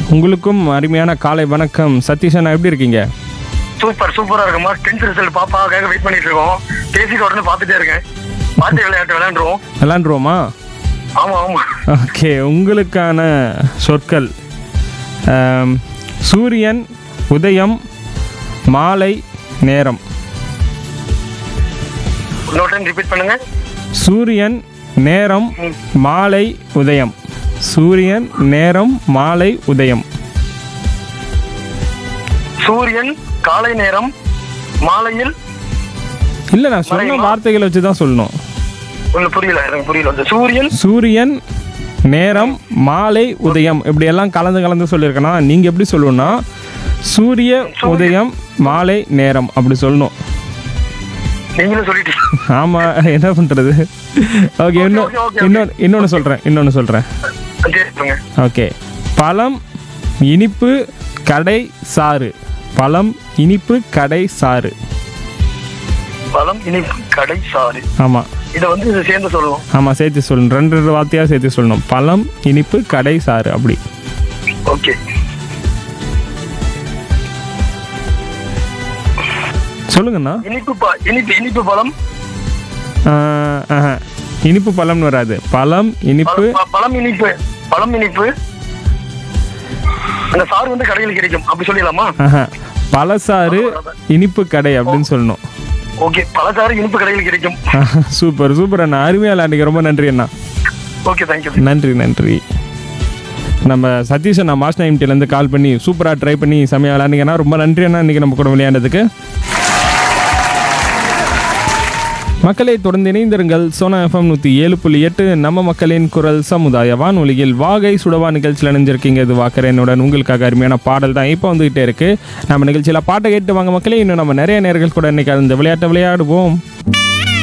உங்களுக்கும் அருமையான காலை வணக்கம் சதீஷன் எப்படி இருக்கீங்க சூப்பர் சூப்பரா இருக்குமா டென்த் ரிசல்ட் பாப்பாவுக்காக வெயிட் பண்ணிட்டு இருக்கோம் பேசி உடனே பார்த்துட்டே இருக்கேன் பார்த்து விளையாட்டு விளையாண்டுருவோம் விளாண்டுருவோமா ஆமா ஆமா ஓகே உங்களுக்கான சொற்கள் ஆம், சூரியன் உதயம் மாலை நேரம் இன்னொரு டைம் ரிப்பீட் பண்ணுங்க சூரியன் நேரம் மாலை உதயம் சூரியன் நேரம் மாலை உதயம் சூரியன் காலை நேரம் மாலையில் இல்லை நான் சொன்ன மறையுமா? வார்த்தைகளை வச்சு தான் சொல்லணும் ஒண்ணு புரியல எனக்கு புரியல இந்த சூரியன் சூரியன் நேரம் மாலை உதயம் இப்படி எல்லாம் கலந்து கலந்து சொல்லியிருக்கேன்னா நீங்கள் எப்படி சொல்லணும்னா சூரிய உதயம் மாலை நேரம் அப்படி சொல்லணும் நீங்களும் சொல்லிட்டீங்க ஆமாம் என்ன பண்ணுறது ஓகே இன்னும் okay, okay, okay. இன்னொன்று இன்னொன்று சொல்கிறேன் இன்னொன்று சொல்கிறேன் சரி, சொல்லுங்க ஓகே பழம் இனிப்பு கடை சாறு பழம் இனிப்பு கடை சாறு பழம் இனிப்பு கடை சாறு ஆமாம் இதை வந்து இது சேர்ந்து சொல்லணும் ஆமாம் சேர்த்து சொல்லணும் ரெண்டு ரெண்டு வார்த்தையாக சேர்த்து சொல்லணும் பழம் இனிப்பு கடை சாறு அப்படி ஓகே சொல்லுங்கண்ணா இனிப்பு ப- இனிப்பு இனிப்பு பழம் ஆஹ், ஆஹா. இனிப்பு பழம்னு வராது பழம் இனிப்பு பழம் ப- பழம் இனிப்பு பழம் இனிப்பு அந்த சாறு வந்து கடையில் கிடைக்கும் அப்படி சொல்லிடலாமா ஆஹா. பழசாறு இனிப்பு கடை அப்படின்னு சொல்லணும் ஓகே பழச்சாறு இனிப்பு கடையில் கிடைக்கும் ஆஹா, சூப்பர் சூப்பர் அண்ணா அருமையா விளையாண்டுங்க ரொம்ப நன்றி அண்ணா ஓகே தேங்க்யூ நன்றி நன்றி நம்ம சதீஷ் அண்ணா மாஸ் நைன்டிலேருந்து கால் பண்ணி சூப்பராக ட்ரை பண்ணி செமையாக விளையாண்டிங்கன்னா ரொம்ப நன்றி அண்ணா இன்றைக்கி நம்ம கூட விளையாண்டதுக்கு மக்களை தொடர்ந்து இணைந்திருங்கள் சோனா எஃப்எம் நூற்றி ஏழு புள்ளி எட்டு நம்ம மக்களின் குரல் சமுதாய வானொலியில் வாகை சுடவா நிகழ்ச்சியில் இணைஞ்சிருக்கீங்க இது வாக்கரனுடன் உங்களுக்காக அருமையான பாடல் தான் இப்போ வந்துகிட்டே இருக்கு நம்ம நிகழ்ச்சியில் பாட்டை கேட்டு வாங்க மக்களே இன்னும் நம்ம நிறைய நேர்கள் கூட இன்னைக்கு அந்த விளையாட்டை விளையாடுவோம்